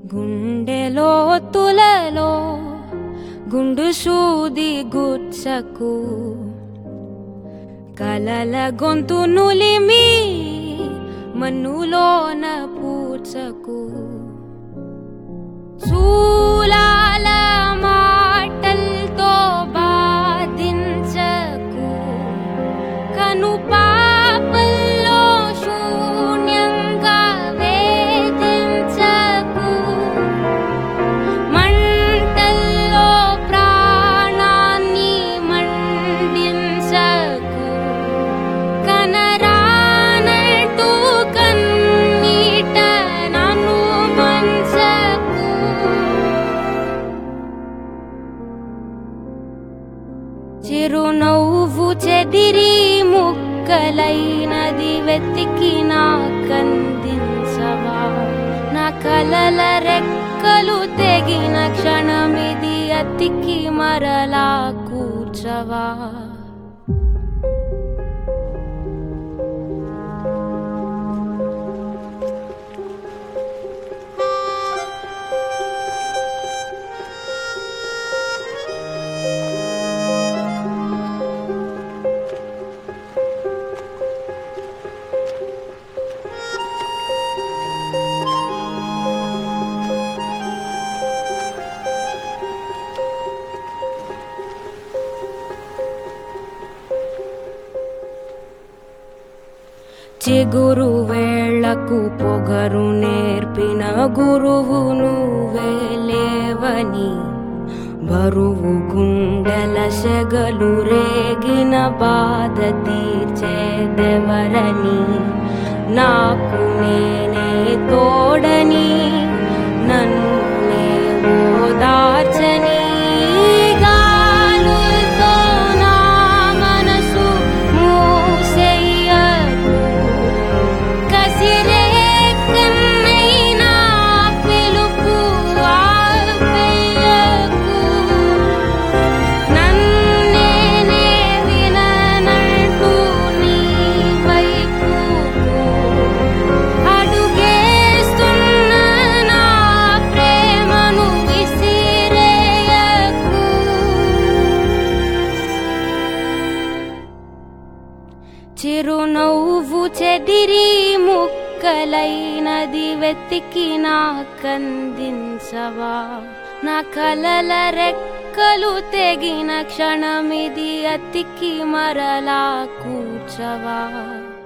గుండెలో తులలో గుండు సూది గుచ్చకు కలల గొంతు నులిమి మన్నులోన పూడ్చకు చూలాల మాటల్తో బాధించకు కను పాపల్లో శూన్యంగా వేధించకు మంటల్లో ప్రాణాన్ని మండించకు కనరానంటూ కన్నీట నన్ను వంచకు చిరునవ్వు చెదిరి ముక్కలైనది వెతికి నా కందించవా నా కలల రెక్కలు తెగిన క్షణమిది అతికి మరలా కూర్చవా చిగురు వేళ్లకు పొగరు నేర్పిన గురువు నువ్వే లేవని బరువు గుండెల సెగలు రేగిన బాధ తీర్చేదెవరని నాకు నేనే తోడని నన్నే ఓదార్చని గాలులతో నా మనసు మూసెయ్యకు కసిరే కన్నైనా పిలుపు ఆపేయకు నన్నేనే విననంటూ నీ వైపుకు అడుగేస్తున్న నా ప్రేమను విసిరేయకు చిరునవ్వు చెదిరి ముక్కలైనది వెతికి నా కందించవా నా కలల రెక్కలు తెగిన క్షణమిది అతికి మరలా కూర్చవా